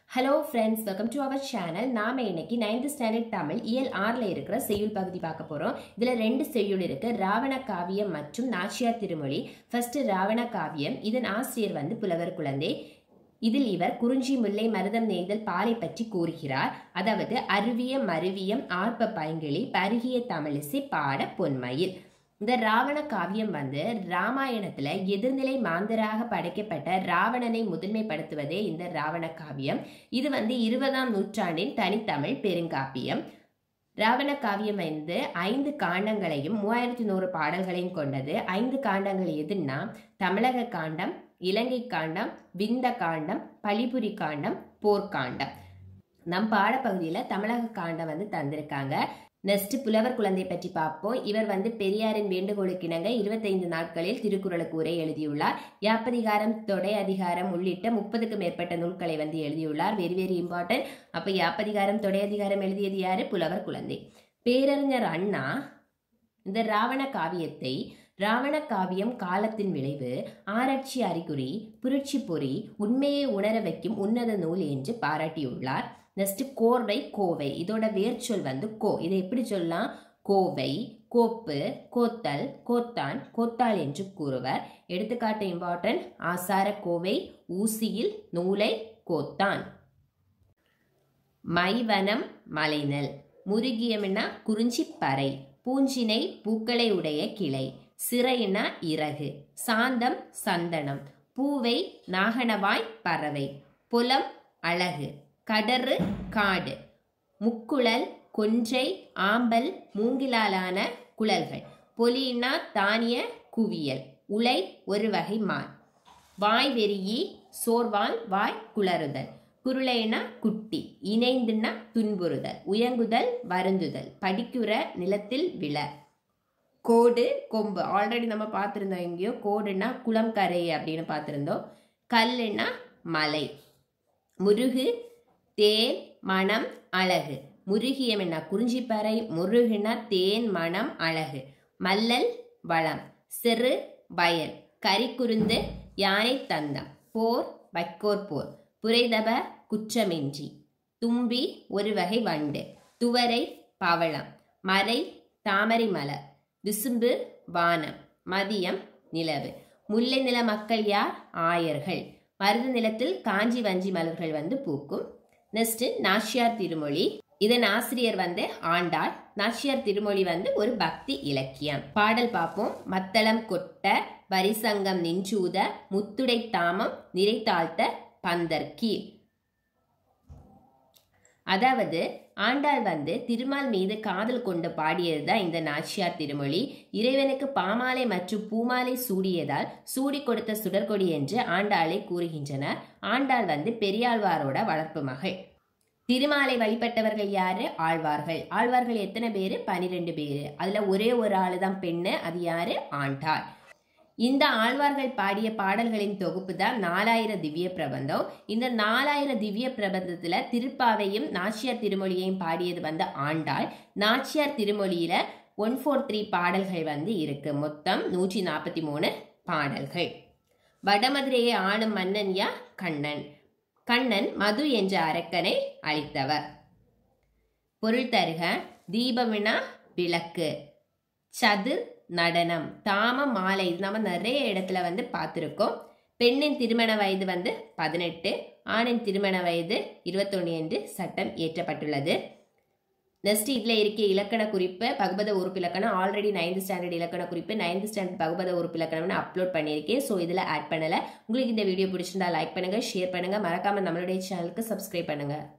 hello friends welcome to our channel நாம இன்னைக்கு ninth standard Tamil இயல் ஆறில் இருக்கிற செய்யுள் பகுதி பார்க்க போகிறோம் இதில் ரெண்டு செய்யுள் இருக்கு ராவண காவியம் மற்றும் நாச்சியார் திருமொழி ஃபர்ஸ்ட் ராவண காவியம் இதன் ஆசிரியர் வந்து புலவர் குழந்தை இதில் இவர் குறிஞ்சி முல்லை மருதம் நெய்தல் பாலை பற்றி கூறுகிறார் அதாவது அருவிய மருவியம் ஆர்ப்ப பைங்கிளி பருகிய தமிழிசை பாட பொன்மயில் இந்த ராவண காவியம் வந்து ராமாயணத்துல எதிர்நிலை மாந்தராக படைக்கப்பட்ட ராவணனை முதன்மைப்படுத்துவதே இந்த ராவண காவியம் இது வந்து இருபதாம் நூற்றாண்டின் தனித்தமிழ் பெருங்காப்பியம் ராவண காவியம் வந்து ஐந்து காண்டங்களையும் மூவாயிரத்தி நூறு பாடல்களையும் கொண்டது ஐந்து காண்டங்கள் எதுன்னா தமிழக காண்டம் இலங்கை காண்டம் விந்த காண்டம் பழிபுரி காண்டம் போர்க்காண்டம் நம் பாடப்பகுதியில் தமிழக காண்டம் வந்து தந்திருக்காங்க நெக்ஸ்ட் புலவர் குழந்தை பற்றி பார்ப்போம் இவர் வந்து பெரியாரின் வேண்டுகோளுக்கிணங்க இருபத்தைந்து நாட்களில் திருக்குறளுக்கு உரை எழுதியுள்ளார் யாப்பதிகாரம் தொடை அதிகாரம் உள்ளிட்ட முப்பதுக்கும் மேற்பட்ட நூல்களை வந்து எழுதியுள்ளார் வெரி வெரி இம்பார்ட்டன்ட் அப்ப யாப்பதிகாரம் தொடை அதிகாரம் எழுதியது யாரு புலவர் குழந்தை பேரறிஞர் அண்ணா இந்த ராவண காவியத்தை ராவண காவியம் காலத்தின் விளைவு ஆராய்ச்சி அறிகுறி புரட்சி பொறி உண்மையை உணர வைக்கும் உன்னத நூல் என்று பாராட்டியுள்ளார் நெக்ஸ்ட் கோர்வை கோவை இதோட வேர்ச்சொல் வந்து கோ இதை எப்படி சொல்லலாம் கோவை கோப்பு கோத்தல் கோத்தான் கோத்தாள் என்று கூறுவர் எடுத்துக்காட்டு இம்பார்ட்டன்ட் ஆசார கோவை ஊசியில் நூலை கோத்தான் மைவனம் மலைநெல் முருகியம்னா குறிஞ்சி பறை பூஞ்சினை பூக்களை உடைய கிளை சிறைனா இறகு சாந்தம் சந்தனம் பூவை நாகனவாய் பறவை புலம் அழகு கடறு காடு முக்குழல் கொன்றை ஆம்பல் மூங்கிலாலான குழல்கள் பொலினா தானிய குவியல் உலை ஒரு வகை மான் வாய் வெறியி சோர்வால் வாய் குளறுதல் குருளைனா குட்டி இணைந்துன்னா துன்புறுதல் உயங்குதல் வருந்துதல் படிக்குற நிலத்தில் விழ கோடு கொம்பு ஆல்ரெடி நம்ம பார்த்துருந்தோம் எங்கேயோ கோடுனா குளம் கரை அப்படின்னு பார்த்துருந்தோம் கல்லுனா மலை முருகு தேன் மனம் அழகு முருகியம் என்ன குறிஞ்சிப்பறை முருகுனா தேன் மனம் அழகு மல்லல் வளம் சிறு வயல் கரிக்குருந்து யானை தந்தம் போர் வைக்கோர் போர் புரைதப குற்றமின்றி தும்பி ஒரு வகை வண்டு துவரை பவளம் மறை தாமரை மலர் விசும்பு வானம் மதியம் நிலவு முல்லை நில மக்கள் யார் ஆயர்கள் மருது நிலத்தில் காஞ்சி வஞ்சி மலர்கள் வந்து பூக்கும் நெக்ஸ்ட் நாச்சியார் திருமொழி இதன் ஆசிரியர் வந்து ஆண்டாள் நாச்சியார் திருமொழி வந்து ஒரு பக்தி இலக்கியம் பாடல் பார்ப்போம் மத்தளம் கொட்ட வரிசங்கம் நின்றூத முத்துடை தாமம் நிறைத்தாழ்த்த பந்தர் கீழ் அதாவது ஆண்டாள் வந்து திருமால் மீது காதல் கொண்டு பாடியது தான் இந்த நாச்சியார் திருமொழி இறைவனுக்கு பாமாலை மற்றும் பூமாலை சூடியதால் சூடி கொடுத்த சுடர்கொடி என்று ஆண்டாளை கூறுகின்றனர் ஆண்டாள் வந்து பெரியாழ்வாரோட வளர்ப்பு மகள் திருமாலை வழிபட்டவர்கள் யாரு ஆழ்வார்கள் ஆழ்வார்கள் எத்தனை பேரு பனிரெண்டு பேரு அதுல ஒரே ஒரு ஆளு தான் பெண்ணு அது யாரு ஆண்டாள் இந்த ஆழ்வார்கள் பாடிய பாடல்களின் தொகுப்பு தான் நாலாயிரம் திவ்ய பிரபந்தம் இந்த நாலாயிரம் திவ்ய பிரபந்தத்துல திருப்பாவையும் நாச்சியார் திருமொழியையும் பாடியது வந்து ஆண்டாள் நாச்சியார் திருமொழியில ஒன் ஃபோர் த்ரீ பாடல்கள் வந்து இருக்கு மொத்தம் நூற்றி நாற்பத்தி மூணு பாடல்கள் வடமதுரையை ஆளும் மன்னன் யா கண்ணன் கண்ணன் மது என்ற அரக்கனை அளித்தவர் பொருள் தருக தீபமினா விளக்கு சதுர் நடனம் தாம மாலை இது நம்ம நிறைய இடத்துல வந்து பார்த்துருக்கோம் பெண்ணின் திருமண வயது வந்து பதினெட்டு ஆணின் திருமண வயது இருபத்தொன்று என்று சட்டம் இயற்றப்பட்டுள்ளது நெக்ஸ்ட் இதில் இருக்க இலக்கண குறிப்பு பகுபத உறுப்பு இலக்கணம் ஆல்ரெடி நைன்த் ஸ்டாண்டர்ட் இலக்கண குறிப்பு நைன்த் ஸ்டாண்டர்ட் பகுபத உறுப்பு இலக்கணம்னு அப்லோட் பண்ணியிருக்கேன் ஸோ இதில் ஆட் பண்ணலை உங்களுக்கு இந்த வீடியோ பிடிச்சிருந்தா லைக் பண்ணுங்கள் ஷேர் பண்ணுங்கள் மறக்காமல் நம்மளுடைய சேனலுக்கு சப்ஸ்கிரைப் பண்ணுங்கள்